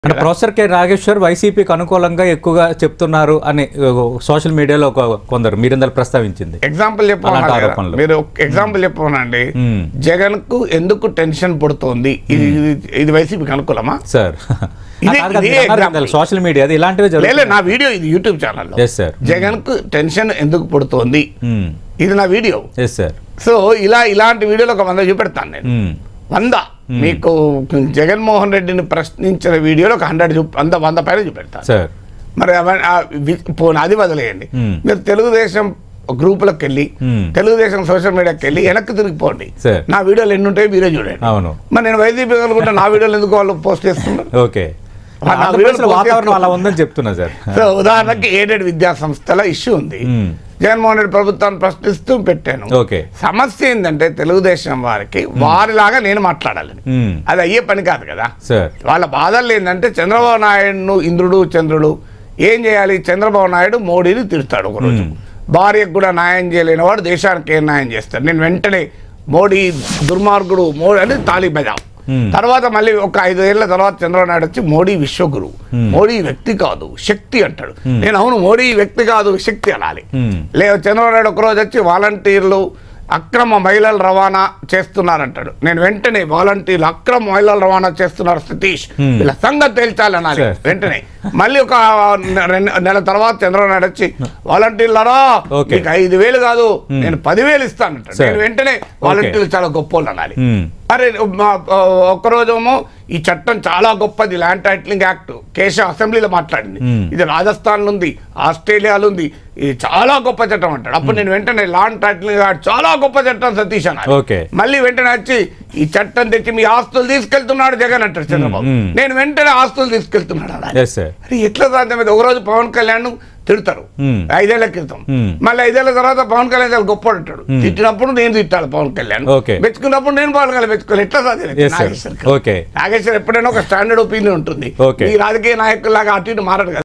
అంటే professor K Nageshwar వైసీపీకి అనుకూలంగా ఎక్కువగా చెప్తున్నారు అని సోషల్ మీడియాలో ఒక- కొందరు మీరిందరు ప్రస్తావించింది ఎగ్జాంపుల్ అలాంటి చెప్పమన్నారు కదా. ఆరోపణలు. మీరు ఎగ్జాంపుల్ చెప్పమనండి మ్మ్. జగన్ కు ఎందుకు టెన్షన్ పుడుతోంది ఇది ఇది- ఇది వైసీపీకి అనుకూలమా సార్ ఇదే- ఇదే example. సోషల్ మీడియా అది ఇలాంటివి లేదు జరుగుతాయి నా వీడియో ఇది యూట్యూబ్ ఛానల్లో ఎస్ సార్ జగన్ కు టెన్షన్ ఎందుకు పుడుతోంది ఇది నా వీడియో ఎస్ సార్ సో ఇలా ఇలాంటి వీడియోలు ఒక వంద చూపెడతాను నేను వంద మీకు జగన్మోహన్ రెడ్డిని ప్రశ్నించిన వీడియోలో ఒక హండ్రెడ్ చూ వంద వంద పైన చూపెడతాను సార్ మరి అవన్నీ- ఆ వి- పోనీ అది వదిలేయండి మ్మ్. మీరు తెలుగుదేశం గ్రూపులకు వెళ్ళి మ్మ్. తెలుగుదేశం సోషల్ మీడియాకి వెళ్ళి వెనక్కి తిరిగిపోండి సార్. నా వీడియోలు ఎన్ని ఉంటాయో మీరే చూడండి అవును మరి నేను వైసీపీ అనుకుంటే నా వీడియోలు ఎందుకు వాళ్ళు పోస్ట్ చేస్తున్నారు ఓకే నా ఆంధ్రప్రదేశ్లో వీడియోలు వాతావరణం అలా ఉందని చెప్తున్నా సార్ సో ఉదాహరణకి ఎయిడెడ్ విద్యా సంస్థల ఇష్యూ ఉంది మ్మ్. జగన్మోహన్ రెడ్డి ప్రభుత్వాన్ని ప్రశ్నిస్తూ పెట్టాను ఓకే సమస్య ఏంటంటే తెలుగుదేశం వారికి వారిలాగా నేను మాట్లాడాలని మ్మ్. అది అయ్యే పని కాదు కదా సార్ వాళ్ళ బాధలు ఏంటంటే చంద్రబాబు నాయుడును ఇంద్రుడు చంద్రుడు ఏం చేయాలి చంద్రబాబు నాయుడు మోడీని తిడతాడు ఒకరోజు భార్యకు కూడా న్యాయం చేయలేని వాడు దేశానికి ఏం న్యాయం చేస్తాడు నేను వెంటనే మోడీ దుర్మార్గుడు మోడీ అని తాళి బజావు Hmm. తర్వాత మళ్ళీ ఒక ఐదు ఏళ్ల తర్వాత చంద్రబాబు నాయుడు వచ్చి మోడీ విశ్వగురు మోడీ వ్యక్తి కాదు శక్తి అంటాడు నేను అవును మోడీ వ్యక్తి కాదు శక్తి అనాలి Hmm. లేదు చంద్రబాబు నాయుడు ఒకరోజు వచ్చి వాలంటీర్లు అక్రమ మహిళలు రవాణా చేస్తున్నారంటాడు నేను వెంటనే వాలంటీర్లు అక్రమ మహిళలు రవాణా చేస్తున్నారు సతీష్ Hmm. వీళ్ళ సంగతి తేల్చాలనాలి Sure. వెంటనే మళ్ళీ ఒక నె- రెండు నెల తర్వాత చంద్రబాబు నాయుడు వచ్చి వాలంటీర్లరా Okay. మీకు ఐదు వేలు కాదు నేను పదివేలు ఇస్తానంటాడు Sure. నేను వెంటనే వాలంటీర్లు చాలా గొప్ప వాళ్ళు అనాలి మ్మ్. అరే మా- ఒక్కరోజేమో ఈ చట్టం చాలా గొప్పది ల్యాండ్ టైటిలింగ్ యాక్ట్ కేశవ అసెంబ్లీలో మాట్లాడింది Hmm. ఇది రాజస్థాన్లో ఉంది ఆస్ట్రేలియాలో ఉంది ఇది చాలా గొప్ప చట్టం అంటాడు అప్పుడు నేను వెంటనే ల్యాండ్ టైటిలింగ్ యాక్ట్ చాలా గొప్ప చట్టం సతీష్ అన్నాడు Okay. మళ్ళీ వెంటనే వచ్చి ఈ చట్టం తెచ్చి మీ ఆస్తులు తీసుకెళ్తున్నాడు జగన్ అంటాడు చంద్రబాబు Hmm. నేను వెంటనే ఆస్తులు తీసుకెళ్తున్నాడు అలా ఎస్ సార్ అరే ఎట్లా సాధ్యమైంది ఒకరోజు పవన్ కళ్యాణ్ తిడతారు Hmm. ఐదేళ్ల క్రితం Hmm. మళ్ళీ ఐదేళ్ల తర్వాత పవన్ కళ్యాణ్ చాలా గొప్ప అంటాడు తిట్టినప్పుడు నేను తిట్టాలి పవన్ కళ్యాణ్ Okay. మెచ్చుకున్నప్పుడు నేను పవన్ కళ్యాణ్ మెచ్చుకోవాలి ఎట్లా సాధ్యం Yes, sir. Nageshwar Okay. Nageshwar ఎప్పుడైనా ఒక స్టాండర్డ్ ఒపీనియన్ ఉంటుంది Okay. ఈ రాజకీయ నాయకులాగా అటు ఇటు మారడు కదా